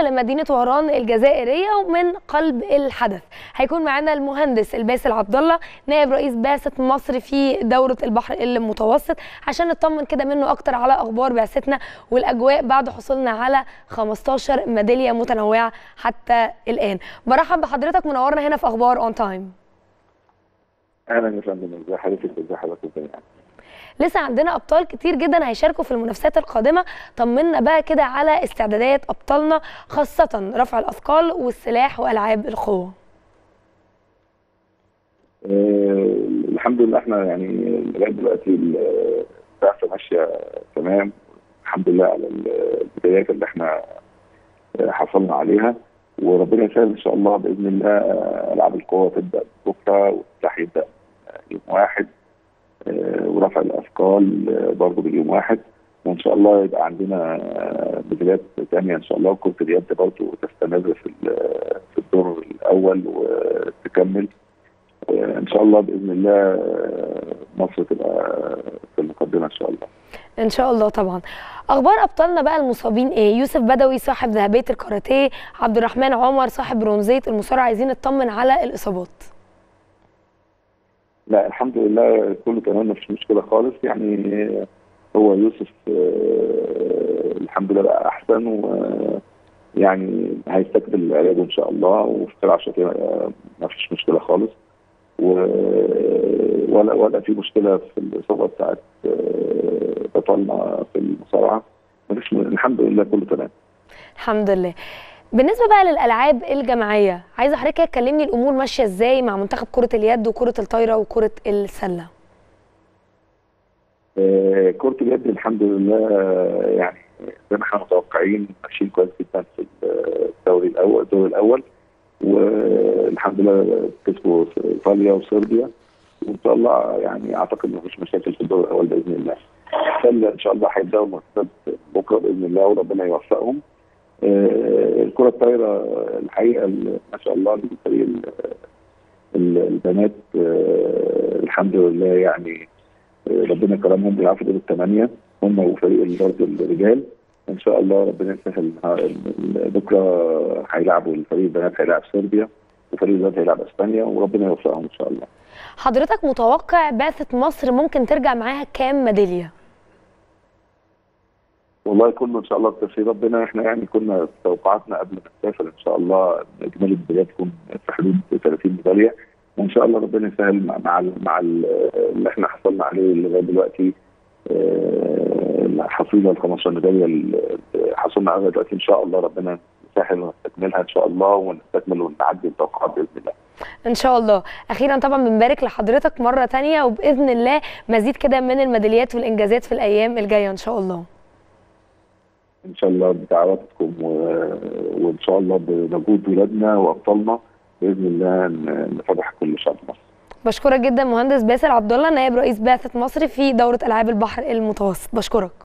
لمدينه وهران الجزائريه ومن قلب الحدث هيكون معانا المهندس الباسل عبد الله نائب رئيس بعثه مصر في دوره البحر المتوسط عشان نطمن كده منه اكتر على اخبار بعثتنا والاجواء بعد حصولنا على 15 ميداليه متنوعه حتى الان برحب بحضرتك منورنا هنا في اخبار اون تايم اهلا يا فندم ازي حضرتك ازي حضرتك جميعا لسه عندنا ابطال كتير جدا هيشاركوا في المنافسات القادمه طمنا بقى كده على استعدادات ابطالنا خاصه رفع الاثقال والسلاح والعاب القوه أه الحمد لله احنا يعني لغايه دلوقتي البعثه ماشيه تمام الحمد لله على البدايات اللي احنا حصلنا عليها وربنا يسهل ان شاء الله باذن الله العاب القوه تبدا بكره والسلاح يبدا يوم واحد ورفع الاثقال برضه باليوم واحد وان شاء الله يبقى عندنا بدايات ثانيه ان شاء الله وكره اليد برضه تستمر في في الدور الاول وتكمل ان شاء الله باذن الله مصر تبقى في المقدمه ان شاء الله ان شاء الله طبعا اخبار ابطالنا بقى المصابين ايه يوسف بدوي صاحب ذهبيه الكاراتيه عبد الرحمن عمر صاحب برونزيه المصارعه عايزين نطمن على الاصابات لا الحمد لله كله تمام مفيش مشكله خالص يعني هو يوسف الحمد لله بقى احسن و يعني هيستكمل علاجه ان شاء الله وفي خلال 10 ما فيش مشكله خالص و ولا ولا في مشكله في الاصابه بتاعت بطلنا في المصارعه مفيش الحمد لله كله تمام الحمد لله بالنسبه بقى للالعاب الجماعيه عايزه حضرتك تكلمني الامور ماشيه ازاي مع منتخب كره اليد وكره الطايره وكره السله آه كره اليد الحمد لله يعني زي ما احنا متوقعين ماشيين كويس جدا في الدوري الاول الدوري الاول والحمد لله كسبوا ايطاليا وصربيا وان شاء الله يعني اعتقد ما فيش مشاكل في الدور الاول باذن الله. السله ان شاء الله هيبداوا الماتشات بكره باذن الله وربنا يوفقهم. آه الكره الطايره الحقيقه ما شاء الله الفريق البنات آه الحمد لله يعني آه ربنا كرمهم بيلعبوا دور الثمانيه هم وفريق برضه الرجال ان شاء الله ربنا يسهل بكره هيلعبوا الفريق البنات هيلعب صربيا وفريق الولاد هيلعب اسبانيا وربنا يوفقهم ان شاء الله. حضرتك متوقع بعثه مصر ممكن ترجع معاها كام ميداليه؟ والله كله ان شاء الله بتوفيق ربنا احنا يعني كنا توقعاتنا قبل ما نسافر ان شاء الله اجمالي الميداليات تكون في حدود 30 ميداليه وان شاء الله ربنا يسهل مع مع, مع اللي احنا حصلنا عليه لغايه دلوقتي الحصيله ال 15 ميداليه اللي حصلنا عليها دلوقتي ان شاء الله ربنا يسهل ونستكملها ان شاء الله ونستكمل ونعدي التوقعات باذن الله. ان شاء الله اخيرا طبعا بنبارك لحضرتك مره ثانيه وباذن الله مزيد كده من الميداليات والانجازات في الايام الجايه ان شاء الله. ان شاء الله بدعواتكم و... وان شاء الله بمجهود ولادنا وابطالنا باذن الله نفرح كل شعب مصر. بشكرك جدا مهندس باسل عبد الله نائب رئيس بعثه مصر في دوره العاب البحر المتوسط بشكرك.